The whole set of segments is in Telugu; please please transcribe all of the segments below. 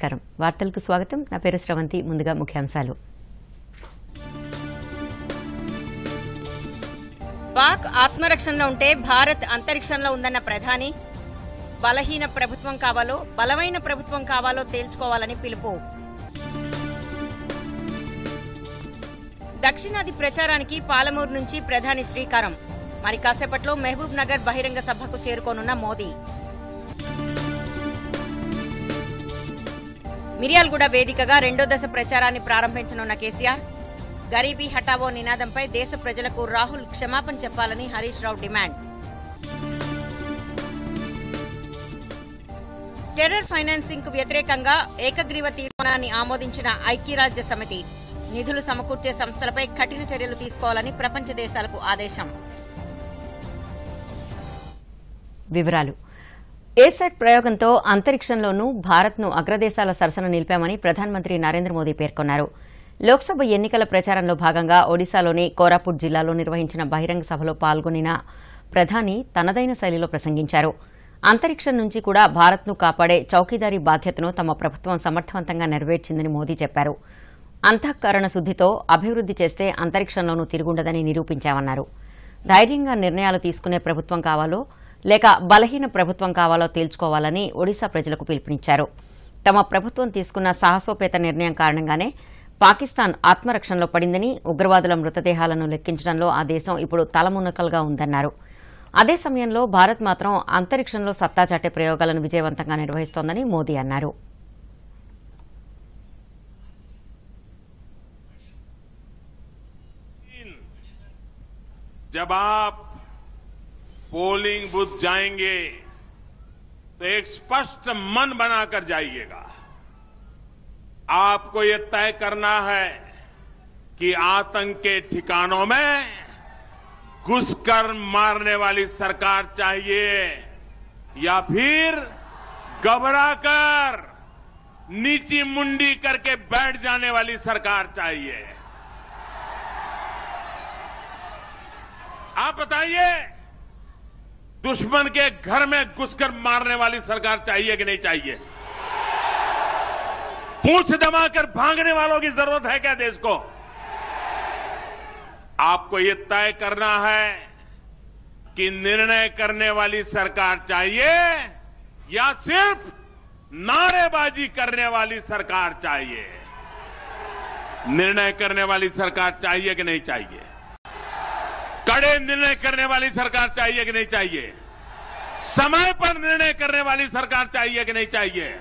నమస్కారం వార్తలకు స్వాగతం నా పేరు శ్రవంతి ముందుగా ముఖ్యాంశాలు పాక్ ఆత్మరక్షణలో ఉంటే భారత్ అంతరిక్షంలో ఉందన్న ప్రధాని బలహీన ప్రభుత్వం కావాలో బలమైన ప్రభుత్వం కావాలో తేల్చుకోవాలని పిలుపు దక్షిణాది ప్రచారానికి పాలమూరు నుంచి ప్రధాని శ్రీకారం మరి కాసేపట్లో మహబూబ్ నగర్ బహిరంగ సభకు చేరుకోనున్న మోదీ మిర్యాలగూడ వేదికగా రెండో దశ ప్రచారాన్ని ప్రారంభించనున్న కేసీఆర్ గరీబీ హటావో నినాదంపై దేశ ప్రజలకు రాహుల్ క్షమాపణ చెప్పాలని Harish Rao demand terror financing కు వ్యతిరేకంగా ఏకగ్రీవ తీర్మానాన్ని ఆమోదించిన ఐక్యరాజ్య సమితి నిధులు సమకూర్చే సంస్థలపై కఠిన చర్యలు తీసుకోవాలని ప్రపంచ దేశాలకు ఆదేశం వివరాలు ఏసాట్ ప్రయోగంతో అంతరిక్షంలోనూ భారత్ను అగ్రదేశాల సరసన నిలిపామని ప్రధానమంత్రి నరేంద్ర మోదీ పేర్కొన్నారు లోక్సభ ఎన్నికల ప్రచారంలో భాగంగా ఒడిశాలోని కోరాపుట్ జిల్లాలో నిర్వహించిన బహిరంగ సభలో పాల్గొనిన ప్రధాని తనదైన శైలిలో ప్రసంగించారు అంతరిక్షం నుంచి కూడా భారత్ను కాపాడే చౌకీదారీ బాధ్యతను తమ ప్రభుత్వం సమర్థవంతంగా నెరవేర్చిందని మోదీ చెప్పారు అంతఃకరణ శుద్దితో అభివృద్ది చేస్తే అంతరిక్షంలోనూ తిరుగుండదని నిరూపించామన్నారు ధైర్యంగా నిర్ణయాలు తీసుకునే ప్రభుత్వం కావాలో లేక బలహీన ప్రభుత్వం కావాలో తేల్చుకోవాలని ఒడిశా ప్రజలకు పిలుపునిచ్చారు తమ ప్రభుత్వం తీసుకున్న సాహసోపేత నిర్ణయం కారణంగానే పాకిస్తాన్ ఆత్మరక్షణలో పడిందని ఉగ్రవాదుల మృతదేహాలను లెక్కించడంలో ఆ దేశం ఇప్పుడు తలమునకలుగా ఉందన్నారు అదే సమయంలో భారత్ మాత్రం అంతరిక్షంలో సత్తా చాటే ప్రయోగాలను విజయవంతంగా నిర్వహిస్తోందని మోదీ అన్నారు जब आप पोलिंग बूथ जाएंगे तो एक स्पष्ट मन बनाकर जाइएगा आपको ये तय करना है कि आतंक के ठिकानों में घुसकर मारने वाली सरकार चाहिए या फिर घबराकर नीची मुंडी करके बैठ जाने वाली सरकार चाहिए आप बताइए दुश्मन के घर में घुसकर मारने वाली सरकार चाहिए कि नहीं चाहिए पूछ दबाकर भागने वालों की जरूरत है क्या देश को आपको ये तय करना है कि निर्णय करने वाली सरकार चाहिए या सिर्फ नारेबाजी करने वाली सरकार चाहिए निर्णय करने वाली सरकार चाहिए कि नहीं चाहिए कड़े निर्णय करने वाली सरकार चाहिए कि नहीं चाहिए समय पर निर्णय करने वाली सरकार चाहिए कि नहीं चाहिए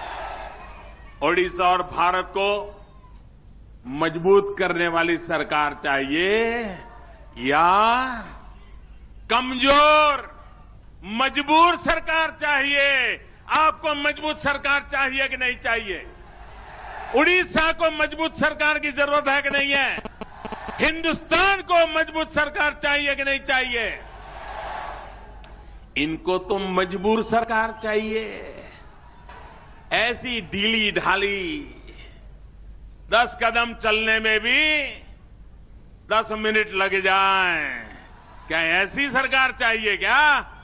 ओडिशा और भारत को मजबूत करने वाली सरकार चाहिए या कमजोर मजबूर सरकार चाहिए आपको मजबूत सरकार चाहिए कि नहीं चाहिए उड़ीसा को मजबूत सरकार की जरूरत है कि नहीं है हिंदुस्तान को मजबूत सरकार चाहिए कि नहीं चाहिए इनको तो मजबूर सरकार चाहिए ऐसी ढीली ढाली दस कदम चलने में भी दस मिनट लग जाए क्या ऐसी सरकार चाहिए क्या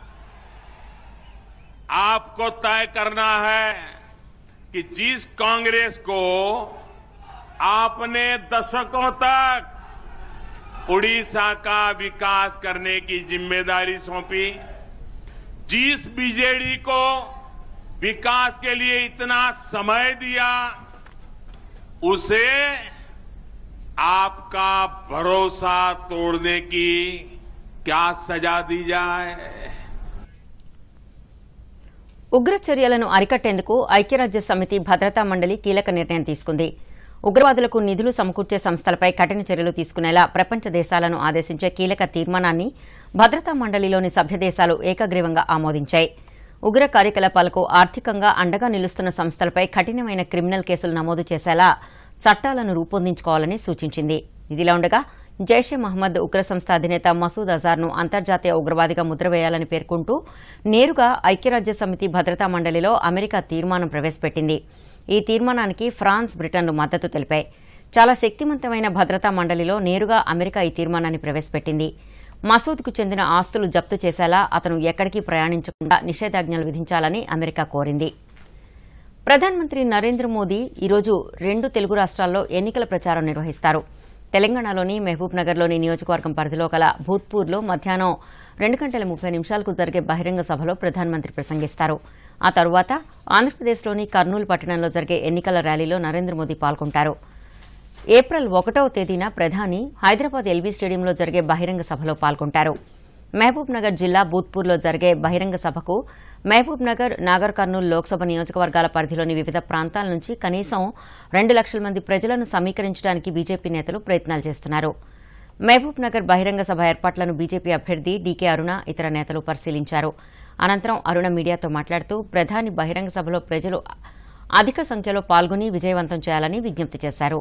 आपको तय करना है कि जिस कांग्रेस को आपने दशकों तक उड़ीसा का विकास करने की जिम्मेदारी सौंपी जिस बीजेडी को विकास के लिए इतना समय दिया उसे आपका भरोसा तोड़ने की क्या सजा दी जाए ఉగ్ర చర్యలను అరికట్టేందుకు ఐక్యరాజ్య సమితి భద్రతా మండలి కీలక నిర్ణయం తీసుకుంది ఉగ్రవాదులకు నిధులు సమకూర్చే సంస్థలపై కఠిన చర్యలు తీసుకునేలా ప్రపంచ దేశాలను ఆదేశించే కీలక తీర్మానాన్ని భద్రతా మండలిలోని సభ్య దేశాలు ఏకగ్రీవంగా ఆమోదించాయి ఉగ్ర కార్యకలాపాలకు ఆర్థికంగా అండగా నిలుస్తున్న సంస్థలపై కఠినమైన క్రిమినల్ కేసులు నమోదు చేసేలా చట్టాలను రూపొందించుకోవాలని సూచించింది ఇదిలా ఉండగా జైషే మహమ్మద్ ఉగ్ర సంస్థ అధినేత మసూద్ అజార్ను అంతర్జాతీయ ఉగ్రవాదిగా ముద్రవేయాలని పేర్కొంటూ నేరుగా ఐక్యరాజ్య సమితి భద్రతా మండలిలో అమెరికా తీర్మానం ప్రవేశపెట్టింది ఈ తీర్మానానికి ఫ్రాన్స్ బ్రిటన్లు మద్దతు తెలిపాయి చాలా శక్తివంతమైన భద్రతా మండలిలో నేరుగా అమెరికా ఈ తీర్మానాన్ని ప్రవేశపెట్టింది మసూద్కు చెందిన ఆస్తులు జప్తు చేసేలా అతను ఎక్కడికి ప్రయాణించకుండా నిషేధాజ్ఞలు విధించాలని అమెరికా కోరింది ప్రధానమంత్రి నరేంద్ర మోదీ ఈరోజు రెండు తెలుగు రాష్ట్రాల్లో ఎన్నికల ప్రచారం నిర్వహిస్తారు తెలంగాణలోని మహబూబ్ నగర్లోని నియోజకవర్గం పరిధిలో గల భూత్పూర్లో మధ్యాహ్నం రెండు గంటల ముప్పై నిమిషాలకు జరిగే బహిరంగ సభలో ప్రధానమంత్రి ప్రసంగిస్తారు ఆ తరువాత ఆంధ్రప్రదేశ్లోని కర్నూలు పట్టణంలో జరిగే ఎన్నికల ర్యాలీలో నరేంద్ర మోదీ పాల్గొంటారు ఏప్రిల్ ఒకటవ తేదీన ప్రధాని హైదరాబాద్ ఎల్బీ స్టేడియంలో జరిగే బహిరంగ సభలో పాల్గొంటారు మహబూబ్ నగర్ జిల్లా బూత్పూర్లో జరిగే బహిరంగ సభకు మహబూబ్ నగర్ నాగర్ కర్నూలు లోక్సభ నియోజకవర్గాల పరిధిలోని వివిధ ప్రాంతాల నుంచి కనీసం రెండు లక్షల మంది ప్రజలను సమీకరించడానికి బీజేపీ నేతలు ప్రయత్నాలు చేస్తున్నారు మహబూబ్ నగర్ బహిరంగ సభ ఏర్పాట్లను బీజేపీ అభ్యర్థి డీకే అరుణ ఇతర నేతలు పరిశీలించారు అనంతరం అరుణ మీడియాతో మాట్లాడుతూ ప్రధాని బహిరంగ సభలో ప్రజలు అధిక సంఖ్యలో పాల్గొని విజయవంతం చేయాలని విజ్ఞప్తి చేశారు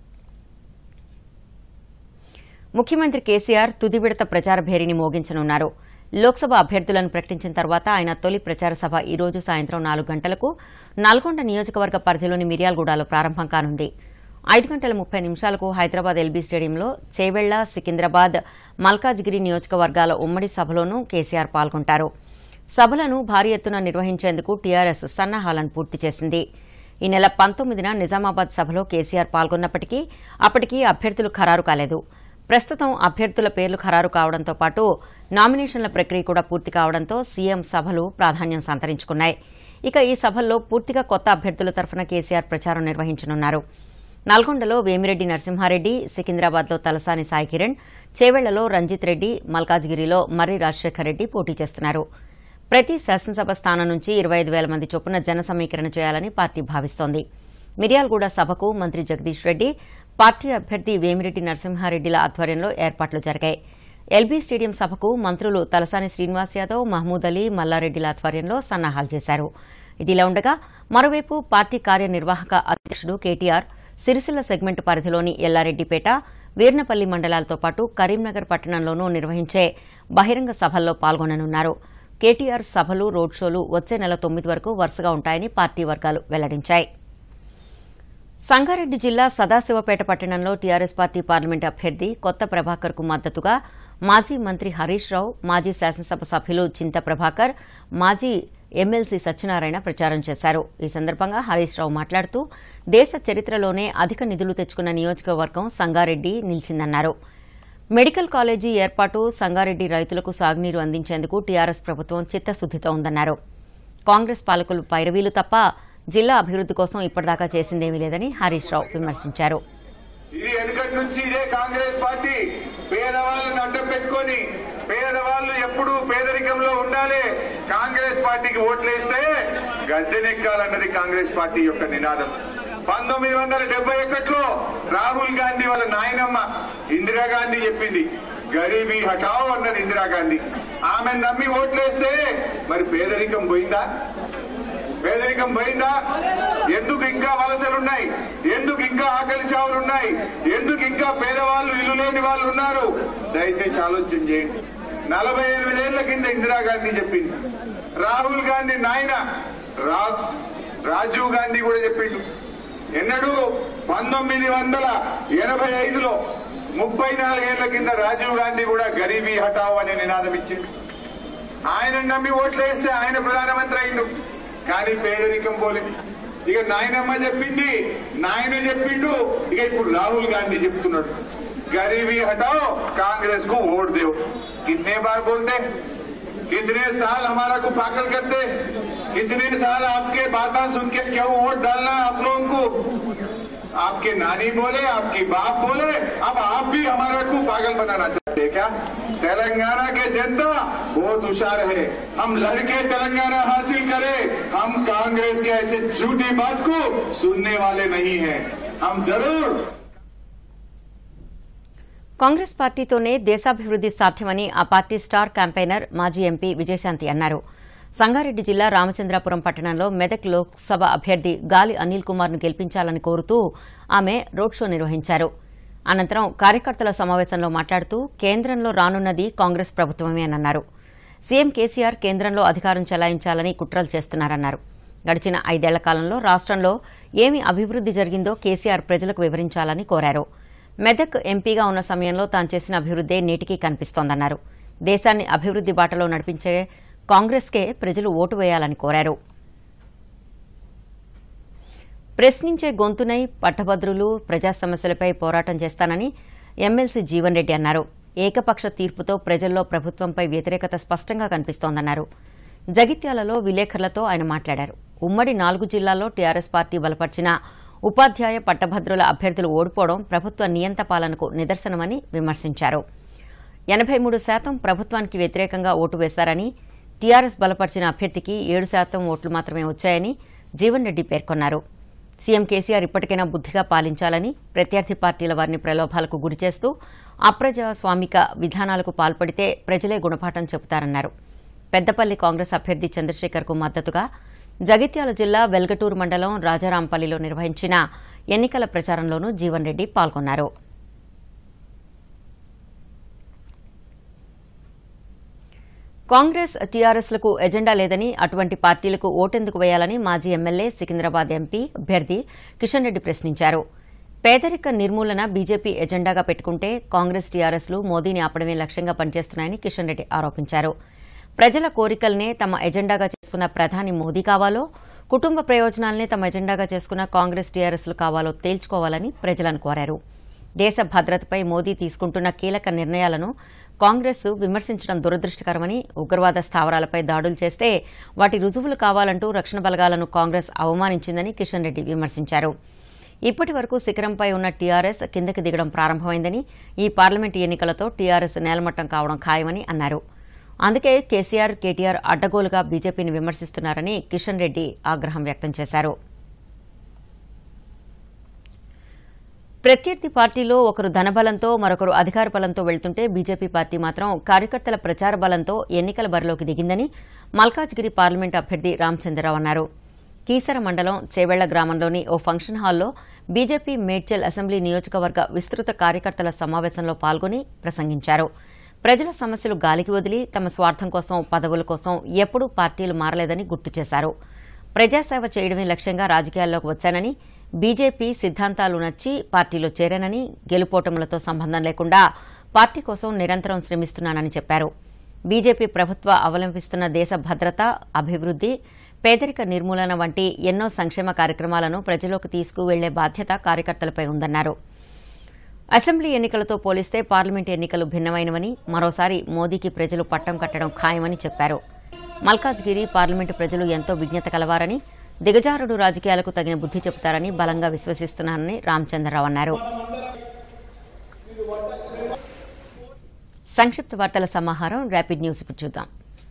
ముఖ్యమంత్రి కేసీఆర్ తుది విడత ప్రచార భేరీని మోగించనున్నారు లోక్సభ అభ్యర్థులను ప్రకటించిన తర్వాత ఆయన తొలి ప్రచార సభ ఈ రోజు సాయంత్రం నాలుగు గంటలకు నల్గొండ నియోజకవర్గ పరిధిలోని మిర్యాలగూడలో ప్రారంభం కానుంది ఐదు గంటల ముప్పై నిమిషాలకు హైదరాబాద్ ఎల్బీ స్టేడియంలో చేవెళ్ల సికింద్రాబాద్ మల్కాజ్గిరి నియోజకవర్గాల ఉమ్మడి సభలోనూ కేసీఆర్ పాల్గొంటారు సభలను భారీ ఎత్తున నిర్వహించేందుకు టీఆర్ఎస్ సన్నాహాలను పూర్తి చేసింది ఈ నెల పంతొమ్మిదిన నిజామాబాద్ సభలో కేసీఆర్ పాల్గొన్నప్పటికీ అప్పటికీ అభ్యర్థులు ఖరారు కాలేదు ప్రస్తుతం అభ్యర్థుల పేర్లు ఖరారు కావడంతో పాటు నామినేషన్ల ప్రక్రియ కూడా పూర్తి కావడంతో సీఎం సభలు ప్రాధాన్యం సంతరించుకున్నాయి ఇక ఈ సభల్లో పూర్తిగా కొత్త అభ్యర్థుల తరఫున కేసీఆర్ ప్రచారం నిర్వహించనున్నారు నల్గొండలో వేమిరెడ్డి నరసింహారెడ్డి సికింద్రాబాద్లో తలసాని సాయి కిరణ్ చేవెళ్లలో రంజిత్ రెడ్డి మల్కాజ్గిరిలో మర్రి రాజశేఖర్ రెడ్డి పోటీ చేస్తున్నారు ప్రతి శాసనసభ స్థానం నుంచి ఇరవై ఐదు వేల మంది చొప్పున జన సమీకరణ చేయాలని పార్టీ భావిస్తోంది మిర్యాలగూడ సభకు మంత్రి జగదీష్ రెడ్డి పార్టీ అభ్యర్థి వేమిరెడ్డి నరసింహారెడ్డిల ఆధ్వర్యంలో ఏర్పాట్లు జరిగాయి ఎల్బీ స్టేడియం సభకు మంత్రులు తలసాని శ్రీనివాస్ యాదవ్ మహమూద్ అలీ మల్లారెడ్డిల ఆధ్వర్యంలో సన్నాహాలు చేశారు ఇదిలా ఉండగా మరోవైపు పార్టీ కార్యనిర్వాహక అధ్యక్షుడు కేటీఆర్ సిరిసిల్ల సెగ్మెంట్ పరిధిలోని ఎల్లారెడ్డిపేట వీర్నపల్లి మండలాలతో పాటు కరీంనగర్ పట్టణంలోనూ నిర్వహించే బహిరంగ సభల్లో పాల్గొననున్నారు కేటీఆర్ సభలు రోడ్ షోలు వచ్చే నెల తొమ్మిది వరకు వరుసగా ఉంటాయని పార్టీ వర్గాలు వెల్లడించాయి సంగారెడ్డి జిల్లా సదాశివపేట పట్టణంలో టీఆర్ఎస్ పార్టీ పార్లమెంట్ అభ్యర్థి కొత్త ప్రభాకర్ కు మద్దతుగా మాజీ మంత్రి హరీష్ రావు మాజీ శాసనసభ సభ్యులు చింత ప్రభాకర్ మాజీ ఎమ్మెల్సీ సత్యనారాయణ ప్రచారం చేశారు ఈ సందర్భంగా హరీష్ రావు మాట్లాడుతూ దేశ చరిత్రలోనే అధిక నిధులు తెచ్చుకున్న నియోజకవర్గం సంగారెడ్డి నిలిచిందన్నారు మెడికల్ కాలేజీ ఏర్పాటు సంగారెడ్డి రైతులకు సాగునీరు అందించేందుకు టీఆర్ఎస్ ప్రభుత్వం చిత్తశుద్దితో ఉందన్నారు కాంగ్రెస్ పాలకులు పైరవీలు తప్ప జిల్లా అభివృద్ది కోసం ఇప్పటిదాకా చేసిందేమీ లేదని హరీష్ రావు విమర్శించారు ఇది వెనుకటి నుంచి ఇదే కాంగ్రెస్ పార్టీ పేదవాళ్ళని అడ్డం పెట్టుకొని పేదవాళ్ళు ఎప్పుడు పేదరికంలో ఉండాలి కాంగ్రెస్ పార్టీకి ఓట్లేస్తే గద్దెనెక్కాలన్నది కాంగ్రెస్ పార్టీ యొక్క నినాదం పంతొమ్మిది వందల డెబ్బై ఒకటిలో రాహుల్ గాంధీ వాళ్ళ నాయనమ్మ ఇందిరాగాంధీ చెప్పింది గరీబీ హటావ్ అన్నది ఇందిరాగాంధీ ఆమె నమ్మి ఓట్లేస్తే మరి పేదరికం పోయిందా పేదరికం పోయిందా ఎందుకు ఇంకా వలసలున్నాయి ఎందుకు ఇంకా ఆకలి చావులున్నాయి ఎందుకు ఇంకా పేదవాళ్ళు ఇల్లు లేని వాళ్ళు ఉన్నారు దయచేసి ఆలోచన చేయండి నలభై ఎనిమిదేళ్ల కింద ఇందిరాగాంధీ చెప్పింది రాహుల్ గాంధీ నాయన రా- రాజీవ్ గాంధీ కూడా చెప్పిండు ఎన్నడూ పంతొమ్మిది వందల ఎనభై ఐదులో ముప్పై నాలుగేళ్ల కింద రాజీవ్ గాంధీ కూడా గరీబీ హటావ్ అనే నినాదం ఇచ్చింది ఆయన నమ్మి ఓట్లేస్తే ఆయన ప్రధానమంత్రి అయిండు కానీ పేదరికం పోలేదు ఇక నాయనమ్మ చెప్పింది నాయన చెప్పిండు ఇక ఇప్పుడు రాహుల్ గాంధీ చెప్తున్నాడు गरीबी हटाओ कांग्रेस को वोट दो कितने बार बोलते कितने साल हमारा को पागल करते कितने साल आपके बातें सुन के क्यों वोट डालना आप लोगों को आपके नानी बोले आपकी बाप बोले अब आप भी हमारा को पागल बनाना चाहते हैं क्या तेलंगाना के जनता बहुत होशियार है हम लड़के तेलंगाना हासिल करें हम कांग्रेस के ऐसे झूठी बात को सुनने वाले नहीं हैं हम जरूर కాంగ్రెస్ పార్టీతోనే దేశాభివృద్ది సాధ్యమని ఆ పార్టీ స్టార్ క్యాంపెయినర్ మాజీ ఎంపీ విజయశాంతి అన్నారు సంగారెడ్డి జిల్లా రామచంద్రాపురం పట్టణంలో మెదక్ లోక్సభ అభ్యర్థి గాలి అనిల్ కుమార్ ను గెలిపించాలని కోరుతూ ఆమె రోడ్ షో నిర్వహించారు అనంతరం కార్యకర్తల సమావేశంలో మాట్లాడుతూ కేంద్రంలో రానున్నది కాంగ్రెస్ ప్రభుత్వమేనన్నారు సీఎం కేసీఆర్ కేంద్రంలో అధికారం చెలాయించాలని కుట్రలు చేస్తున్నారన్నారు గడిచిన ఐదేళ్ల కాలంలో రాష్టంలో ఏమి అభివృద్ది జరిగిందో కేసీఆర్ ప్రజలకు వివరించాలని కోరారు మెదక్ ఎంపీగా ఉన్న సమయంలో తాను చేసిన అభివృద్దే నేటికీ కనిపిస్తోందన్నారు దేశాన్ని అభివృద్ది బాటలో నడిపించే కాంగ్రెస్కే ప్రజలు ఓటు వేయాలని కోరారు ప్రశ్నించే గొంతునై పట్టభద్రులు ప్రజా సమస్యలపై పోరాటం చేస్తానని ఎమ్మెల్సీ జీవన్ రెడ్డి అన్నారు ఏకపక్ష తీర్పుతో ప్రజల్లో ప్రభుత్వంపై వ్యతిరేకత స్పష్టంగా కనిపిస్తోందన్నారు జగిత్యాలలో విలేకరులతో ఆయన మాట్లాడారు ఉమ్మడి నాలుగు జిల్లాల్లో టీఆర్ఎస్ పార్టీ బలపర్చిన ఉపాధ్యాయ పట్టభద్రుల అభ్యర్థులు ఓడిపోవడం ప్రభుత్వ నియంత పాలనకు నిదర్శనమని విమర్శించారు ఎనబై మూడు శాతం ప్రభుత్వానికి వ్యతిరేకంగా ఓటు వేశారని టీఆర్ఎస్ బలపరిచిన అభ్యర్థికి ఏడు శాతం ఓట్లు మాత్రమే వచ్చాయని జీవన్ రెడ్డి పేర్కొన్నారు సీఎం కేసీఆర్ ఇప్పటికైనా బుద్దిగా పాలించాలని ప్రత్యర్థి పార్టీల వారిని ప్రలోభాలకు గురిచేస్తూ అప్రజాస్వామిక విధానాలకు పాల్పడితే ప్రజలే గుణపాఠం చెబుతారన్నారు పెద్దపల్లి కాంగ్రెస్ అభ్యర్థి చంద్రశేఖర్కు మద్దతుగా జగిత్యాల జిల్లా వెల్గటూరు మండలం రాజారాంపల్లిలో నిర్వహించిన ఎన్నికల ప్రచారంలోనూ జీవన్ రెడ్డి పాల్గొన్నారు కాంగ్రెస్ టీఆర్ఎస్లకు ఎజెండా లేదని అటువంటి పార్టీలకు ఓటెందుకు వేయాలని మాజీ ఎమ్మెల్యే సికింద్రాబాద్ ఎంపీ అభ్యర్థి కిషన్ రెడ్డి ప్రశ్నించారు పేదరిక నిర్మూలన బీజేపీ ఎజెండాగా పెట్టుకుంటే కాంగ్రెస్ టీఆర్ఎస్లు మోదీని ఆపడమే లక్ష్యంగా పనిచేస్తున్నాయని కిషన్ రెడ్డి ఆరోపించారు ప్రజల కోరికలనే తమ ఎజెండాగా చేసుకున్న ప్రధాని మోదీ కావాలో కుటుంబ ప్రయోజనాలనే తమ ఎజెండాగా చేసుకున్న కాంగ్రెస్ టీఆర్ఎస్లు కావాలో తేల్చుకోవాలని ప్రజలను కోరారు దేశ భద్రతపై మోదీ తీసుకుంటున్న కీలక నిర్ణయాలను కాంగ్రెస్ విమర్శించడం దురదృష్టకరమని ఉగ్రవాద స్థావరాలపై దాడులు చేస్తే వాటి రుజువులు కావాలంటూ రక్షణ బలగాలను కాంగ్రెస్ అవమానించిందని కిషన్ రెడ్డి విమర్శించారు ఇప్పటి వరకు శిఖరంపై ఉన్న టీఆర్ఎస్ కిందకి దిగడం ప్రారంభమైందని ఈ పార్లమెంటు ఎన్నికలతో టీఆర్ఎస్ నేలమట్టం కావడం ఖాయమని అన్నారు అందుకే కేసీఆర్ కేటీఆర్ అడ్డగోలుగా బీజేపీని విమర్శిస్తున్నారని కిషన్ రెడ్డి ఆగ్రహం వ్యక్తం చేశారు ప్రత్యర్థి పార్టీలో ఒకరు ధనబలంతో మరొకరు అధికార బలంతో వెళ్తుంటే బీజేపీ పార్టీ మాత్రం కార్యకర్తల ప్రచార బలంతో ఎన్నికల బరిలోకి దిగిందని మల్కాజ్గిరి పార్లమెంట్ అభ్యర్థి రామచంద్రరావు అన్నారు కీసర మండలం చేవెళ్ల గ్రామంలోని ఓ ఫంక్షన్ హాల్లో బీజేపీ మేడ్చల్ అసెంబ్లీ నియోజకవర్గ విస్తృత కార్యకర్తల సమావేశంలో పాల్గొని ప్రసంగించారు ప్రజల సమస్యలు గాలికి వదిలి తమ స్వార్థం కోసం పదవుల కోసం ఎప్పుడూ పార్టీలు మారలేదని గుర్తు చేశారు ప్రజాసేవ చేయడమే లక్ష్యంగా రాజకీయాల్లోకి వచ్చానని బీజేపీ సిద్ధాంతాలు నచ్చి పార్టీలో చేరానని గెలుపోటములతో సంబంధం లేకుండా పార్టీ కోసం నిరంతరం శ్రమిస్తున్నానని చెప్పారు బీజేపీ ప్రభుత్వ అవలంబిస్తున్న దేశ భద్రత అభివృద్ది పేదరిక నిర్మూలన వంటి ఎన్నో సంక్షేమ కార్యక్రమాలను ప్రజలోకి తీసుకువెళ్లే బాధ్యత కార్యకర్తలపై ఉందన్నారు అసెంబ్లీ ఎన్నికలతో పోలిస్తే పార్లమెంట్ ఎన్నికలు భిన్నమైనవని మరోసారి మోదీకి ప్రజలు పట్టం కట్టడం ఖాయమని చెప్పారు మల్కాజ్గిరి పార్లమెంటు ప్రజలు ఎంతో విజ్ఞత కలవారని దిగజారుడు రాజకీయాలకు తగిన బుద్ది చెబుతారని బలంగా విశ్వసిస్తున్నానని రామచంద్రరావు అన్నారు సంక్షిప్త వార్తల సమాహారం ర్యాపిడ్ న్యూస్ ఇప్పుడు చూద్దాం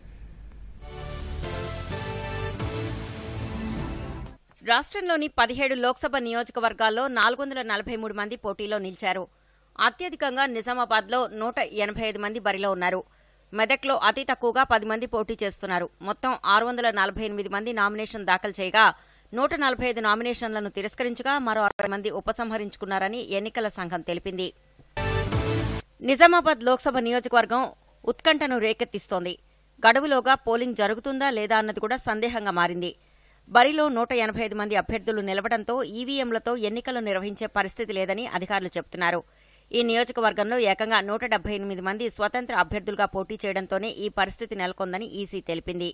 రాష్ట్రంలోని పదిహేడు లోక్సభ నియోజకవర్గాల్లో నాలుగు వందల నలభై మూడు మంది పోటీలో నిలిచారు అత్యధికంగా నిజామాబాద్లో నూట ఎనభై ఐదు మంది బరిలో ఉన్నారు మెదక్లో అతి తక్కువగా పది మంది పోటీ చేస్తున్నారు మొత్తం ఆరు వందల నలభై ఎనిమిది మంది నామినేషన్ దాఖలు చేయగా నూట నలభై ఐదు నామినేషన్లను తిరస్కరించగా మరో అరవై మంది ఉపసంహరించుకున్నారని ఎన్నికల సంఘం తెలిపింది నిజామాబాద్ లోక్సభ నియోజకవర్గం ఉత్కంఠను రేకెత్తిస్తోంది గడువులోగా పోలింగ్ జరుగుతుందా లేదా అన్నది కూడా సందేహంగా మారింది బరిలో నూట ఎనభై ఐదు మంది అభ్యర్థులు నిలవడంతో ఈవీఎంలతో ఎన్నికలు నిర్వహించే పరిస్థితి లేదని అధికారులు చెబుతున్నారు ఈ నియోజకవర్గంలో ఏకంగా నూట డెబ్బై ఎనిమిది మంది స్వతంత్ర అభ్యర్థులుగా పోటీ చేయడంతోనే ఈ పరిస్థితి నెలకొందని ఈసీ తెలిపింది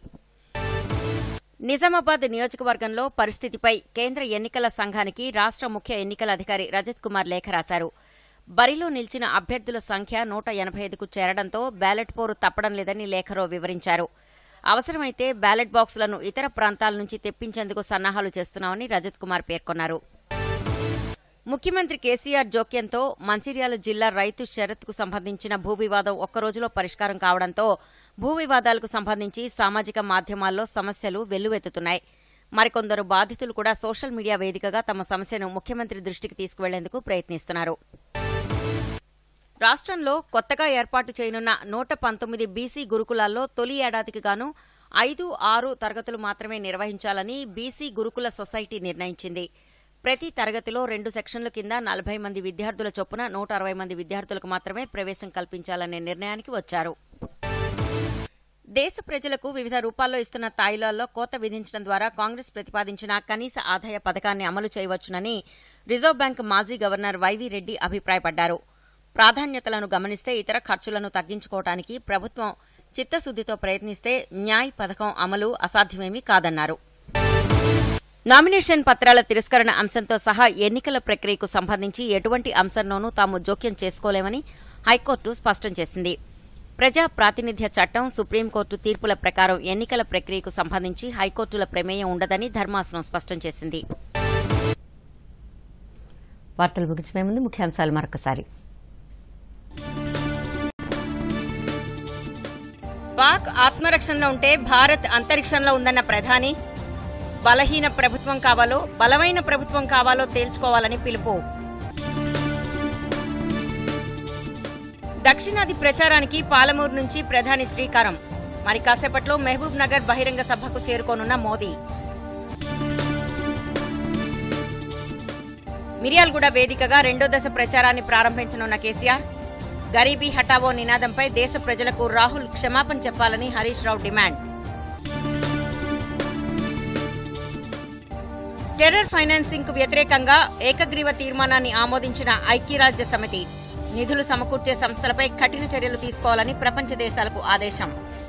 నిజామాబాద్ నియోజకవర్గంలో పరిస్థితిపై కేంద్ర ఎన్నికల సంఘానికి రాష్ట్ర ముఖ్య ఎన్నికల అధికారి రజత్ కుమార్ లేఖ రాశారు బరిలో నిలిచిన అభ్యర్థుల సంఖ్య నూట ఎనభై ఐదుకు చేరడంతో బ్యాలెట్ పోరు తప్పడం లేదని లేఖలో వివరించారు అవసరమైతే బ్యాలెట్ బాక్సులను ఇతర ప్రాంతాల నుంచి తెప్పించేందుకు సన్నాహాలు చేస్తున్నామని రజత్ కుమార్ పేర్కొన్నారు ముఖ్యమంత్రి కేసీఆర్ జోక్యంతో మంచిర్యాల జిల్లా రైతు షరత్కు సంబంధించిన భూ వివాదం ఒక్క రోజులో పరిష్కారం కావడంతో భూ వివాదాలకు సంబంధించి సామాజిక మాధ్యమాల్లో సమస్యలు వెల్లువెత్తుతున్నాయి మరికొందరు బాధితులు కూడా సోషల్ మీడియా వేదికగా తమ సమస్యను ముఖ్యమంత్రి దృష్టికి తీసుకువెళ్లేందుకు ప్రయత్నిస్తున్నారు రాష్ట్రంలో కొత్తగా ఏర్పాటు చేయనున్న నూట పంతొమ్మిది బీసీ గురుకులాల్లో తొలి ఏడాదికి గాను ఐదు ఆరు తరగతులు మాత్రమే నిర్వహించాలని బీసీ గురుకుల సొసైటీ నిర్ణయించింది ప్రతి తరగతిలో రెండు సెక్షన్ల కింద నలభై మంది విద్యార్థుల చొప్పున నూట అరవై మంది విద్యార్థులకు మాత్రమే ప్రవేశం కల్పించాలనే నిర్ణయానికి వచ్చారు దేశ ప్రజలకు వివిధ రూపాల్లో ఇస్తున్న తాయిలాల్లో కోత విధించడం ద్వారా కాంగ్రెస్ ప్రతిపాదించిన కనీస ఆదాయ పథకాన్ని అమలు చేయవచ్చునని రిజర్వ్ బ్యాంక్ మాజీ గవర్నర్ వైవీ రెడ్డి అభిప్రాయపడ్డారు ప్రాధాన్యతలను గమనిస్తే ఇతర ఖర్చులను తగ్గించుకోవడానికి ప్రభుత్వం చిత్తశుద్దితో ప్రయత్నిస్తే న్యాయ్ పథకం అమలు అసాధ్యమేమీ కాదన్నారు నామినేషన్ పత్రాల తిరస్కరణ అంశంతో సహా ఎన్నికల ప్రక్రియకు సంబంధించి ఎటువంటి అంశంలోనూ తాము జోక్యం చేసుకోలేమని హైకోర్టు స్పష్టం చేసింది ప్రజా ప్రాతినిధ్య చట్టం సుప్రీంకోర్టు తీర్పుల ప్రకారం ఎన్నికల ప్రక్రియకు సంబంధించి హైకోర్టుల ప్రమేయం ఉండదని ధర్మాసనం స్పష్టం చేసింది వార్తలు ముగించే ముందు ముఖ్యాంశాలు మరొకసారి పాక్ ఆత్మరక్షణలో ఉంటే భారత్ అంతరిక్షంలో ఉందన్న ప్రధాని బలహీన ప్రభుత్వం కావాలో బలమైన ప్రభుత్వం కావాలో తేల్చుకోవాలని పిలుపు దక్షిణాది ప్రచారానికి పాలమూరు నుంచి ప్రధాని శ్రీకారం మరి కాసేపట్లో మహబూబ్ నగర్ బహిరంగ సభకు చేరుకోనున్న మోదీ మిర్యాలగూడ వేదికగా రెండో దశ ప్రచారాన్ని ప్రారంభించనున్న కేసీఆర్ గరీబీ హఠావో నినాదంపై దేశ ప్రజలకు రాహుల్ క్షమాపణ చెప్పాలని Harish Rao demand terror financing కు వ్యతిరేకంగా ఏకగ్రీవ తీర్మానాన్ని ఆమోదించిన ఐక్యరాజ్య సమితి నిధులు సమకూర్చే సంస్థలపై కఠిన చర్యలు తీసుకోవాలని ప్రపంచ దేశాలకు ఆదేశం